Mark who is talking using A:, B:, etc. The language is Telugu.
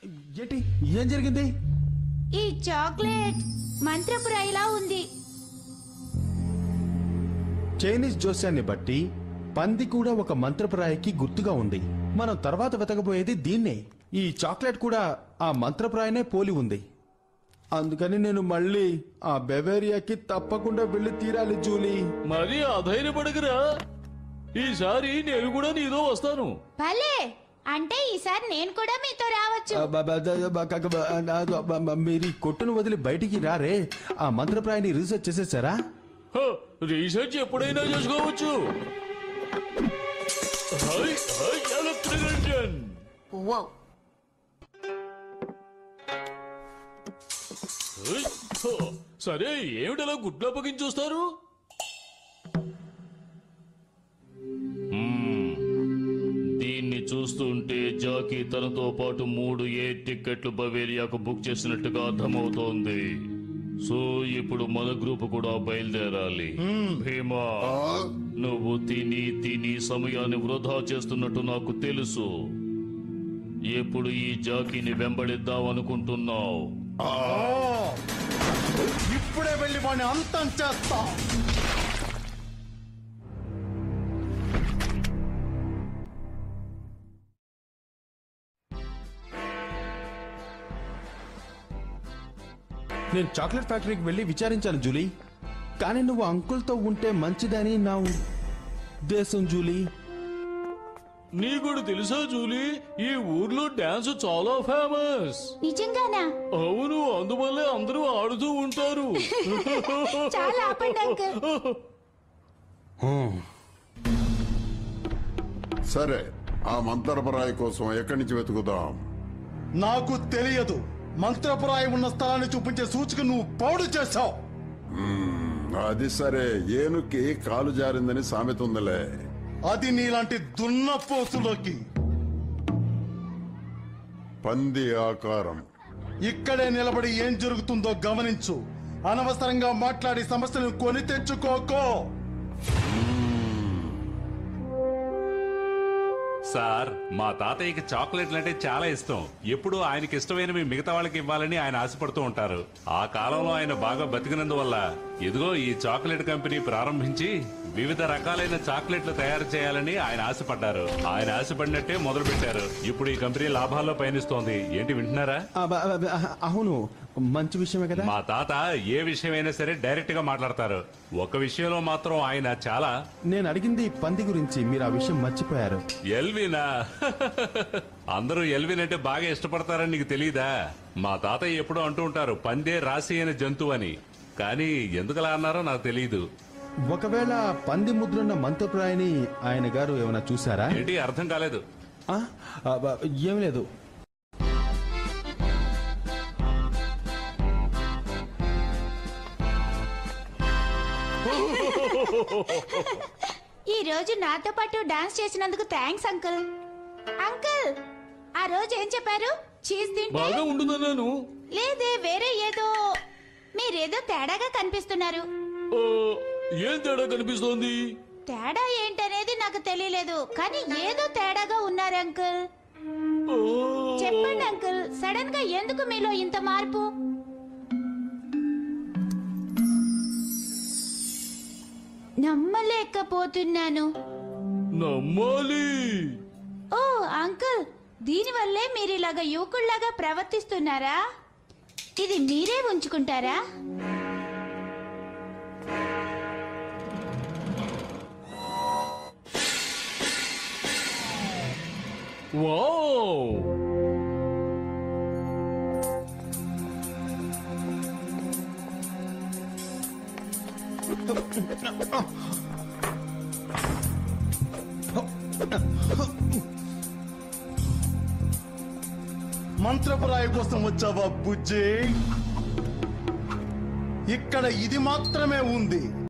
A: ఏంటి ఏం జరిగింది
B: ఈ చాక్లెట్ మంత్రపురాయిలా ఉంది
A: చైనీస్ జోస్యాన్ని బట్టి పంది కూడా ఒక మంత్రప్రాయకి గుర్తుగా ఉంది మనం తర్వాత వెతకబోయేది దీన్నే ఈ చాక్లెట్ కూడా ఆ మంత్రప్రాయనే పోలి ఉంది అందుకని నేను మళ్ళీ ఆ బెవేరియాకి తప్పకుండా వెళ్ళి తీరాలి జూలీ
C: మరి అధైర్యపడకురా ఈసారి నేను కూడా నీతో వస్తాను
B: భలే అంటే ఈసారి నేను కూడా మీతో రావచ్చు
A: ఆ, బ- బ- ద- బ- క- బ- ఆ, బ- బ- మీరు ఈ కొట్టును వదిలి బయటికి రారే ఆ మంత్రప్రాయని రీసెర్చ్ చేసేసారా
C: హ, రీసెర్చ్ ఎప్పుడైనా చేసుకోవచ్చు హై, హై, ఎలక్ట్రిక్ ఇంజన్. హై, హ, సరే ఏమిటలా గుడ్లు అప్పగించి చూస్తారు మ్మ్. దీన్ని చూస్తుంటే జాకీ తనతో పాటు మూడు ఏ టిక్కెట్లు బవేరియాకు బుక్ చేసినట్టుగా అర్థమవుతోంది సో ఇప్పుడు మన గ్రూప్ కూడా బయలుదేరాలి భీమా నువ్వు తిని తిని సమయాన్ని వృధా చేస్తున్నట్టు నాకు తెలుసు ఎప్పుడు ఈ జాకీని వెంబడిద్దాం అనుకుంటున్నావు
D: ఇప్పుడే వెళ్ళి వాడిని అంతం చేస్తా
A: నేను చాక్లెట్ ఫ్యాక్టరీకి వెళ్ళి విచారించాను జూలీ కానీ నువ్వు అంకుల్తో ఉంటే మంచిదని నా ఉద్దేశం జూలీ
C: నీకు తెలుసా జూలీ ఈ ఊర్లో డాన్స్ చాలా ఫేమస్
B: నిజంగానా
C: అవును అందువల్లే అందరూ ఆడుతూ ఉంటారు
B: చాలా ఆపండి అంకుల్
E: సరే ఆ మంతరపరాయి కోసం ఎక్కడి నుంచి వెతుకుదాం
D: నాకు తెలియదు మంత్రపురాయి ఉన్న స్థలాన్ని చూపించే సూచిక నువ్వు పౌడు చేశావు
E: అది సరే ఏనుక్కి కాలు జారిందని సామెత ఉందిలే
D: అది నీలాంటి దున్నపోతులోకి
E: పంది ఆకారం
D: ఇక్కడే నిలబడి ఏం జరుగుతుందో గమనించు అనవసరంగా మాట్లాడి సమస్యను కొని తెచ్చుకోకో
F: సార్ మా తాతయ్యకి చాక్లెట్లు అంటే చాలా ఇష్టం ఎప్పుడు ఆయనకి ఇష్టమైనవి మిగతా వాళ్ళకి ఇవ్వాలని ఆయన ఆశపడుతూ ఉంటారు ఆ కాలంలో ఆయన బాగా బతికినందువల్ల ఇదిగో ఈ చాక్లెట్ కంపెనీ ప్రారంభించి వివిధ రకాలైన చాక్లెట్లు తయారు చేయాలని ఆయన ఆశపడ్డారు ఆయన ఆశపడినట్టే మొదలు పెట్టారు ఇప్పుడు ఈ కంపెనీ లాభాల్లో పయనిస్తోంది ఏంటి వింటున్నారా
A: ఆ, బ- బ- బ- అవును మంచి విషయమే కదా
F: మా తాత ఏ విషయమైనా సరే డైరెక్ట్ గా మాట్లాడతారు ఒక విషయంలో మాత్రం ఆయన చాలా
A: నేను అడిగింది పంది గురించి మీరు ఆ విషయం మర్చిపోయారు
F: ఎల్వినా అందరూ ఎల్విన్ అంటే బాగా ఇష్టపడతారని నీకు తెలీదా మా తాతయ్య ఎప్పుడూ అంటూ ఉంటారు పందే రాశి అయిన జంతువు అని కానీ ఎందుకలా అన్నారో నాకు తెలియదు
A: ఒకవేళ పంది ముద్రున్న మంత్రప్రాయని ఆయన గారు ఏమైనా చూసారా
F: ఏంటి అర్థం కాలేదు
A: ఆ? ఆ, బ- ఏం లేదు
B: ఈ రోజు నాతో పాటు డాన్స్ చేసినందుకు థ్యాంక్స్ అంకుల్ అంకుల్ ఆ రోజు ఏం చెప్పారు చీజ్ తింటే
C: బాగా ఉంటుందన్నాను
B: లేదే వేరే ఏదో మీరేదో తేడాగా కనిపిస్తున్నారు
C: ఆ, ఏం తేడా కనిపిస్తోంది
B: తేడా ఏంటనేది నాకు తెలియలేదు కానీ ఏదో తేడాగా ఉన్నారు అంకుల్
C: ఆ,
B: చెప్పండి అంకుల్ సడన్ గా ఎందుకు మీలో ఇంత మార్పు నమ్మలేకపోతున్నాను
C: నమ్మాలి
B: ఓ అంకుల్ దీనివల్లే మీరు ఇలాగ యువకుల్లాగా ప్రవర్తిస్తున్నారా ఇది మీరే ఉంచుకుంటారా
C: వావ్
D: మంత్రపురాయి కోసం వచ్చావా బుజ్జి ఇక్కడ ఇది మాత్రమే ఉంది